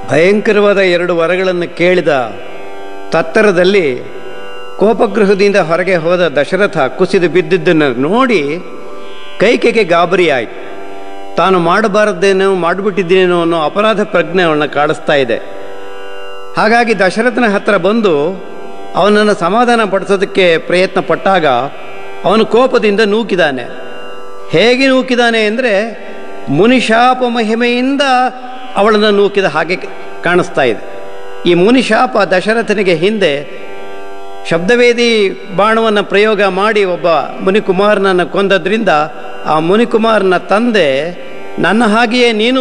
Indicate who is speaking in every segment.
Speaker 1: ಭಯಂಕರವಾದ ಎರಡು ವರಗಳನ್ನು ಕೇಳಿದ ತತ್ತರದಲ್ಲಿ ಕೋಪಗೃಹದಿಂದ ಹೊರಗೆ ಹೋದ ದಶರಥ ಕುಸಿದು ಬಿದ್ದಿದ್ದನ್ನು ನೋಡಿ ಕೈಕೆಗೆ ಗಾಬರಿ ಆಯಿತು ತಾನು ಮಾಡಬಾರದ್ದೇನೋ ಮಾಡಿಬಿಟ್ಟಿದ್ದೇನೋ ಅನ್ನೋ ಅಪರಾಧ ಪ್ರಜ್ಞೆ ಅವಳನ್ನ ಕಾಡಿಸ್ತಾ ಇದೆ ಹಾಗಾಗಿ ದಶರಥನ ಹತ್ರ ಬಂದು ಅವನನ್ನು ಸಮಾಧಾನ ಪಡಿಸೋದಕ್ಕೆ ಪ್ರಯತ್ನ ಪಟ್ಟಾಗ ಅವನು ಕೋಪದಿಂದ ನೂಕಿದಾನೆ ಹೇಗೆ ನೂಕಿದಾನೆ ಅಂದರೆ ಮುನಿಶಾಪ ಮಹಿಮೆಯಿಂದ ಅವಳನ್ನು ನೂಕಿದ ಹಾಗೆ ಕಾಣಿಸ್ತಾ ಇದೆ ಈ ಮುನಿಶಾಪ ದಶರಥನಿಗೆ ಹಿಂದೆ ಶಬ್ದವೇದಿ ಬಾಣವನ್ನು ಪ್ರಯೋಗ ಮಾಡಿ ಒಬ್ಬ ಮುನಿಕುಮಾರನನ್ನು ಕೊಂದದ್ರಿಂದ ಆ ಮುನಿಕುಮಾರನ ತಂದೆ ನನ್ನ ಹಾಗೆಯೇ ನೀನು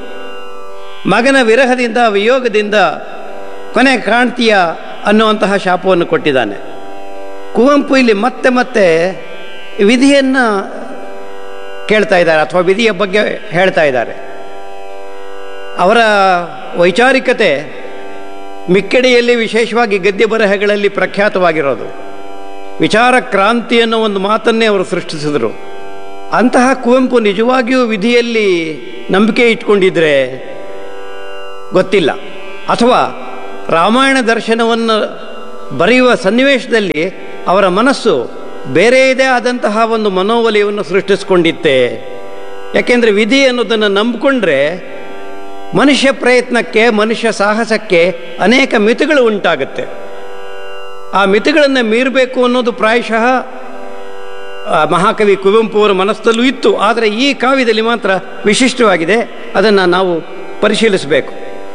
Speaker 1: ಮಗನ ವಿರಹದಿಂದ ವಿಯೋಗದಿಂದ ಕೊನೆ ಕಾಣ್ತೀಯ ಅನ್ನುವಂತಹ ಶಾಪವನ್ನು ಕೊಟ್ಟಿದ್ದಾನೆ ಕುವೆಂಪು ಇಲ್ಲಿ ಮತ್ತೆ ಮತ್ತೆ ವಿಧಿಯನ್ನು ಕೇಳ್ತಾ ಇದ್ದಾರೆ ಅಥವಾ ವಿಧಿಯ ಬಗ್ಗೆ ಹೇಳ್ತಾ ಇದ್ದಾರೆ ಅವರ ವೈಚಾರಿಕತೆ ಮಿಕ್ಕಡೆಯಲ್ಲಿ ವಿಶೇಷವಾಗಿ ಗದ್ಯ ಬರಹಗಳಲ್ಲಿ ಪ್ರಖ್ಯಾತವಾಗಿರೋದು ವಿಚಾರ ಕ್ರಾಂತಿ ಅನ್ನೋ ಒಂದು ಮಾತನ್ನೇ ಅವರು ಸೃಷ್ಟಿಸಿದರು ಅಂತಹ ಕುವೆಂಪು ನಿಜವಾಗಿಯೂ ವಿಧಿಯಲ್ಲಿ ನಂಬಿಕೆ ಇಟ್ಕೊಂಡಿದ್ರೆ ಗೊತ್ತಿಲ್ಲ ಅಥವಾ ರಾಮಾಯಣ ದರ್ಶನವನ್ನು ಬರೆಯುವ ಸನ್ನಿವೇಶದಲ್ಲಿ ಅವರ ಮನಸ್ಸು ಬೇರೆಯದೇ ಆದಂತಹ ಒಂದು ಮನೋವಲಯವನ್ನು ಸೃಷ್ಟಿಸ್ಕೊಂಡಿತ್ತೆ ಯಾಕೆಂದರೆ ವಿಧಿ ಅನ್ನೋದನ್ನು ನಂಬಿಕೊಂಡ್ರೆ ಮನುಷ್ಯ ಪ್ರಯತ್ನಕ್ಕೆ ಮನುಷ್ಯ ಸಾಹಸಕ್ಕೆ ಅನೇಕ ಮಿತಿಗಳು ಉಂಟಾಗುತ್ತೆ ಆ ಮಿತಿಗಳನ್ನು ಮೀರಬೇಕು ಅನ್ನೋದು ಪ್ರಾಯಶಃ ಆ, ಮಹಾಕವಿ ಕುವೆಂಪು ಅವರ ಮನಸ್ಸಲ್ಲೂ ಇತ್ತು ಆದರೆ ಈ ಕಾವ್ಯದಲ್ಲಿ ಮಾತ್ರ ವಿಶಿಷ್ಟವಾಗಿದೆ ಅದನ್ನು ನಾವು ಪರಿಶೀಲಿಸಬೇಕು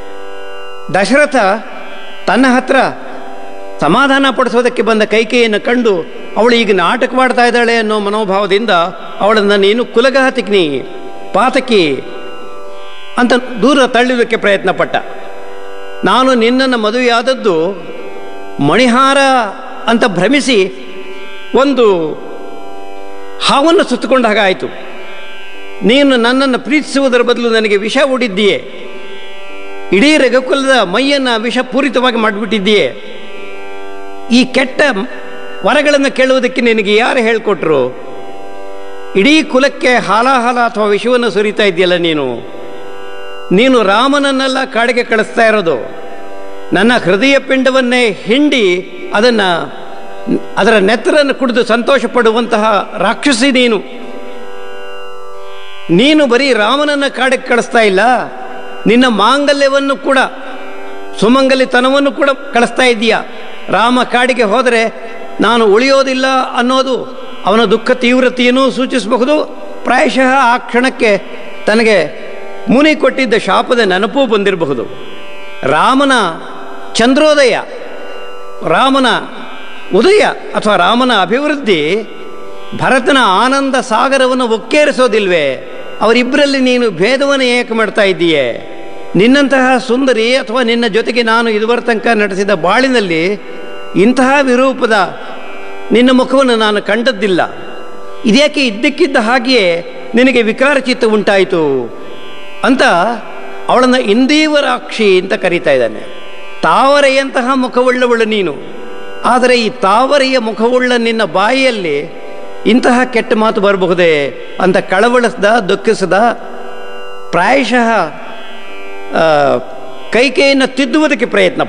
Speaker 1: ದಶರಥ ತನ್ನ ಹತ್ರ ಸಮಾಧಾನ ಪಡಿಸೋದಕ್ಕೆ ಬಂದ ಕೈಕೇಯನ್ನು ಕಂಡು ಅವಳು ಈಗ ನಾಟಕವಾಡ್ತಾ ಇದ್ದಾಳೆ ಅನ್ನೋ ಮನೋಭಾವದಿಂದ ಅವಳನ್ನು ನೀನು ಕುಲಘಾತಿಕ್ನಿ ಪಾತಕಿ ಅಂತ ದೂರ ತಳ್ಳುವುದಕ್ಕೆ ಪ್ರಯತ್ನ ಪಟ್ಟ ನಾನು ನಿನ್ನನ್ನು ಮದುವೆಯಾದದ್ದು ಮಣಿಹಾರ ಅಂತ ಭ್ರಮಿಸಿ ಒಂದು ಹಾವನ್ನು ಸುತ್ತಕೊಂಡ ಹಾಗಾಯಿತು ನೀನು ನನ್ನನ್ನು ಪ್ರೀತಿಸುವುದರ ಬದಲು ನನಗೆ ವಿಷ ಹೂಡಿದ್ದೀಯೆ ಇಡೀ ರಘುಕುಲದ ಮೈಯನ್ನು ವಿಷಪೂರಿತವಾಗಿ ಮಾಡಿಬಿಟ್ಟಿದ್ದೀಯೆ ಈ ಕೆಟ್ಟ ವರಗಳನ್ನು ಕೇಳುವುದಕ್ಕೆ ನಿನಗೆ ಯಾರು ಹೇಳಿಕೊಟ್ರು ಇಡೀ ಕುಲಕ್ಕೆ ಹಾಲಾಹಲ ಅಥವಾ ವಿಷವನ್ನು ಸುರಿತಾ ಇದೆಯಲ್ಲ ನೀನು ನೀನು ರಾಮನನ್ನೆಲ್ಲ ಕಾಡಿಗೆ ಕಳಿಸ್ತಾ ಇರೋದು ನನ್ನ ಹೃದಯ ಪಿಂಡವನ್ನೇ ಹಿಂಡಿ ಅದನ್ನು ಅದರ ನೆತ್ತರನ್ನು ಕುಡಿದು ಸಂತೋಷ ಪಡುವಂತಹ ರಾಕ್ಷಸಿ ನೀನು ನೀನು ಬರೀ ರಾಮನನ್ನ ಕಾಡಿಗೆ ಕಳಿಸ್ತಾ ಇಲ್ಲ ನಿನ್ನ ಮಾಂಗಲ್ಯವನ್ನು ಕೂಡ ಸುಮಂಗಲಿತನವನ್ನು ಕೂಡ ಕಳಿಸ್ತಾ ಇದ್ದೀಯ ರಾಮ ಕಾಡಿಗೆ ಹೋದರೆ ನಾನು ಉಳಿಯೋದಿಲ್ಲ ಅನ್ನೋದು ಅವನ ದುಃಖ ತೀವ್ರತೆಯನ್ನು ಸೂಚಿಸಬಹುದು ಪ್ರಾಯಶಃ ಆ ಕ್ಷಣಕ್ಕೆ ತನಗೆ ಮುನಿ ಕೊಟ್ಟಿದ್ದ ಶಾಪದ ನೆನಪು ಬಂದಿರಬಹುದು ರಾಮನ ಚಂದ್ರೋದಯ ರಾಮನ ಉದಯ ಅಥವಾ ರಾಮನ ಅಭಿವೃದ್ಧಿ ಭರತನ ಆನಂದ ಸಾಗರವನ್ನು ಒಕ್ಕೇರಿಸೋದಿಲ್ವೇ ಅವರಿಬ್ಬರಲ್ಲಿ ನೀನು ಭೇದವನ್ನು ಏಕೆ ಮಾಡ್ತಾ ಇದ್ದೀಯೆ ನಿನ್ನಂತಹ ಸುಂದರಿ ಅಥವಾ ನಿನ್ನ ಜೊತೆಗೆ ನಾನು ಇದುವರ ತನಕ ನಡೆಸಿದ ಬಾಳಿನಲ್ಲಿ ಇಂತಹ ವಿರೂಪದ ನಿನ್ನ ಮುಖವನ್ನು ನಾನು ಕಂಡದ್ದಿಲ್ಲ ಇದ್ಯಾಕೆ ಇದ್ದಕ್ಕಿದ್ದ ಹಾಗೆಯೇ ನಿನಗೆ ವಿಕಾರ ಚಿತ್ತ ಉಂಟಾಯಿತು ಅಂತ ಅವಳನ್ನು ಇಂದೀವರಾಕ್ಷಿ ಅಂತ ಕರೀತಾ ಇದ್ದಾನೆ ತಾವರೆಯಂತಹ ಮುಖವುಳ್ಳವಳು ನೀನು ಆದರೆ ಈ ತಾವರೆಯ ಮುಖವುಳ್ಳ ನಿನ್ನ ಬಾಯಿಯಲ್ಲಿ ಇಂತಹ ಕೆಟ್ಟ ಮಾತು ಬರಬಹುದೇ ಅಂತ ಕಳವಳಿಸ್ದ ದುಃಖಿಸದ ಪ್ರಾಯಶಃ ಆ, ಕೈಕೆಯನ್ನು ತಿದ್ದುವುದಕ್ಕೆ ಪ್ರಯತ್ನ